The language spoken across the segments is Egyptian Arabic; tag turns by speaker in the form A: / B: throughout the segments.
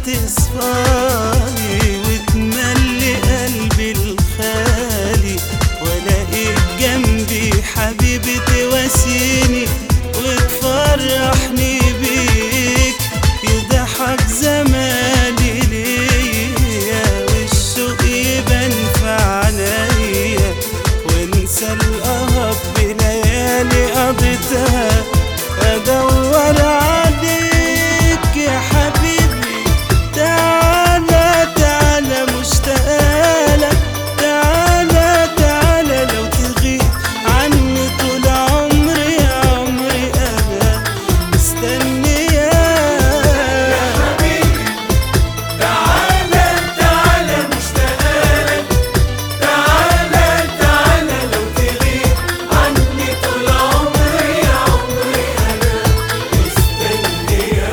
A: تصفالي وتملي قلبي الخالي والاقيك جنبي حبيبي تواسيني وتفرحني بيك يضحك زماني ليا والشوق يبان في عينيا وانسى القهر بليالي قضيتها ادور عليك يا حبيبي تعالى تعالى مشتاقلك تعالى تعالى لو تغيب عني طول عمري عمري انا مستنياك
B: تعالى تعالى مشتاقلك تعالى تعالى لو تغيب عني طول عمري عمري أنا مستنياك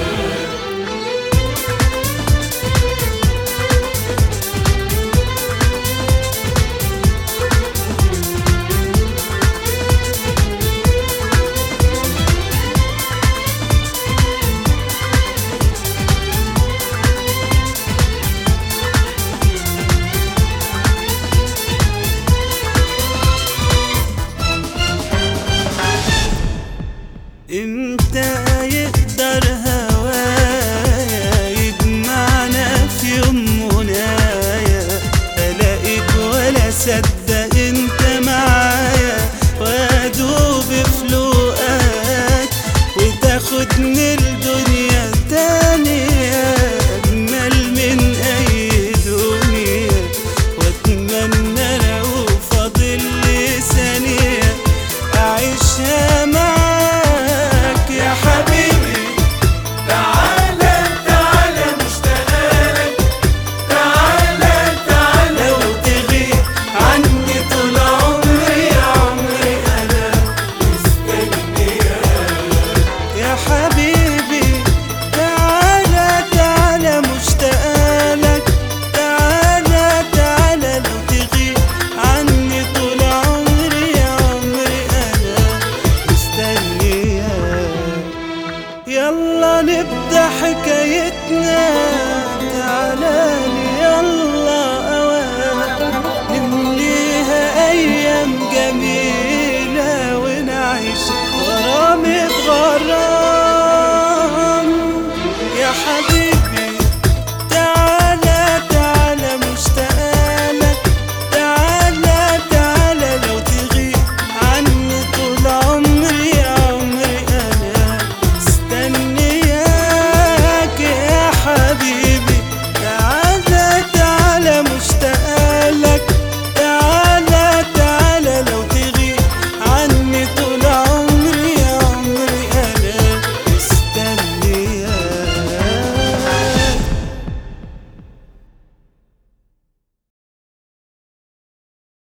A: امتى يقدر هوايا يجمعنا في يوم منايا الاقيك ولا صدق انت معايا وادوب في لقاك وتاخدني الدنيا تانية اجمل من اي دنيا واتمنى لو فاضل لي ثانية اعيشها معاك يا حبيبي
B: تعالى تعالى مشتاقلك تعالى تعالى
A: لو تغيب عني طول عمري
B: عمري أنا مستنياك
A: يا حبيبي تعالى تعالى مشتاقلك تعالى تعالى لو تغيب عني طول عمري عمري انا مستنياك يلا نبدأ حكايتنا تعالى